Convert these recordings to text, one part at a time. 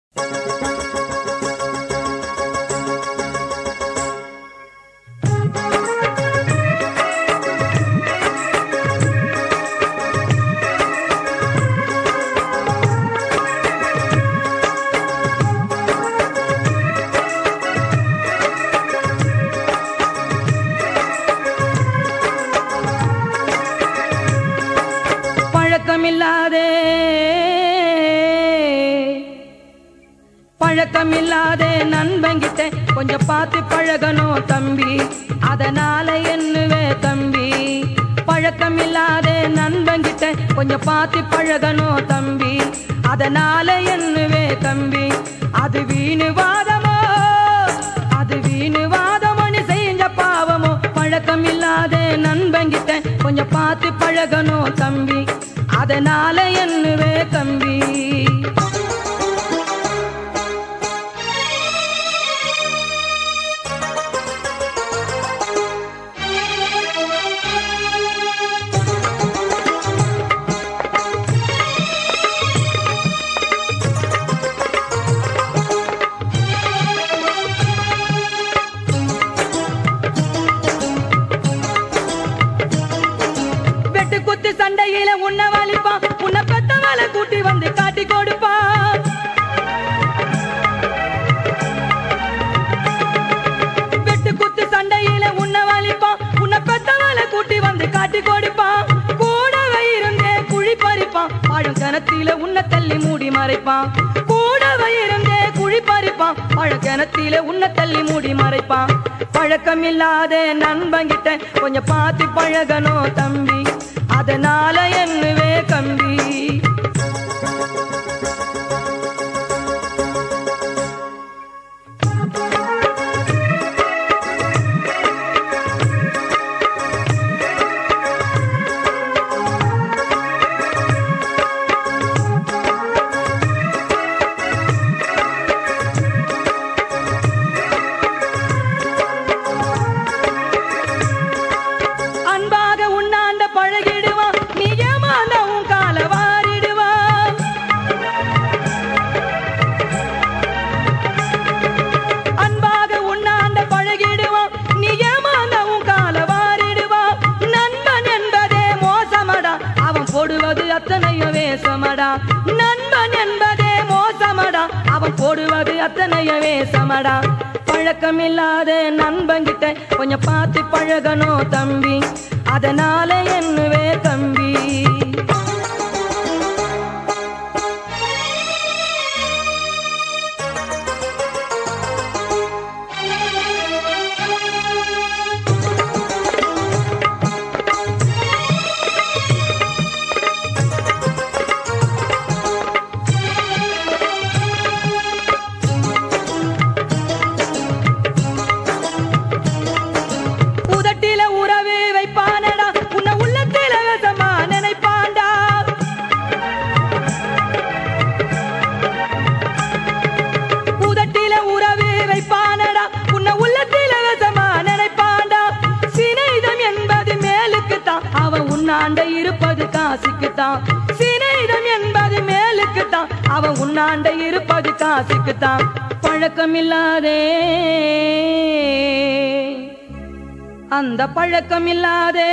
பழக்கமில்லாதே பழக்கமில்லாதே நண்பங்கிட்ட கொஞ்சம் பார்த்து பழகணும் தம்பி அதனால என்னவே தம்பி பழக்கமில்லாதே நண்பங்கிட்ட கொஞ்சம் பார்த்து பழகணும் தம்பி அதனால என்னவே தம்பி அது வீணு வாதமோ அது வீணு வாதமணி செஞ்ச பாவமோ பழக்கமில்லாதே நண்பங்கிட்ட கொஞ்சம் பார்த்து பழகணும் தம்பி அதனால என்னவே தம்பி வெட்டு குத்து சண்டையில உன்னை வலிப்பான் உன்னை பெத்தவளை கூட்டி வந்து காட்டி கொடுப்பான் வெட்டு குத்து சண்டையில உன்னை வலிப்பான் உன்னை பெத்தவளை கூட்டி வந்து காட்டி கொடுப்பான் கூடவே இருந்தே குழி பறிப்பான் பழம் கிணத்தில உன்னை தள்ளி மூடி மறைப்பான் கூடவே இருந்தே குழி பறிப்பான் பழம் கிணத்தில உன்னை தள்ளி மூடி மறைப்பான் பழக்கம் இல்லாத நண்பங்கிட்ட கொஞ்சம் பார்த்து பழகணும் தம்பி அதனால என்னவே கம்பி அன்பாக உண்ணாண்ட பழகிடுவான் நீ ஏமாந்த உன் கால வாரிடுவான் அன்பாக உண்ணாண்ட பழகிடுவான் நீ ஏமாந்த உன் கால வாரிடுவான் நண்பன் என்பதே மோசமடா அவன் போடுவது அத்தனையும் வேஷமடா நண்பன் என்பதே மோசமடா அவன் போடுவது அத்தனையும் வேஷமடா பழக்கமில்லாத நண்பங்கிட்ட கொஞ்சம் பார்த்து பழகணும் தம்பி அதனால என்னவே தம்பி உதட்டில உறவு வைப்பானடா உன்னை உள்ளத்தில விசமா நினைப்பாண்டா உதட்டில உறவு வைப்பானடா உன்னை உள்ளத்தில விசமா நினைப்பாண்டா சினைதம் என்பது மேலுக்குத்தான் அவன் உன்னாண்ட இருப்பது காசுக்குத்தான் சினைதம் என்பது மேலுக்குத்தான் அவன் உன்னாண்ட இருப்பது காசுக்குத்தான் பழக்கமில்லாதே அந்த பழக்கமில்லாதே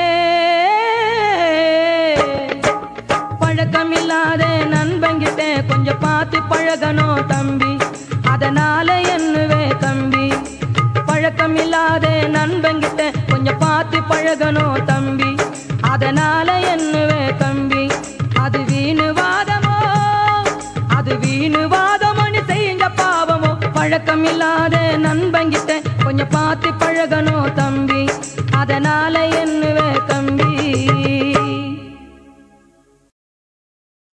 பழக்கமில்லாதே நண்பங்கிட்ட கொஞ்சம் பார்த்து பழகணும் தம்பி அதனால என்னவே தம்பி பழக்கமில்லாதே நண்பங்கிட்ட கொஞ்சம் பார்த்து பழகணும் தம்பி அதனால என்னவே தம்பி அது வீணு வாதமோ அது வீணு வாதமணி செய்ய பாவமோ பழக்கமில்லாத நண்பங்கிட்ட கொஞ்சம் பார்த்து பழகணும் தம்பி அதனால என்னவே தம்பி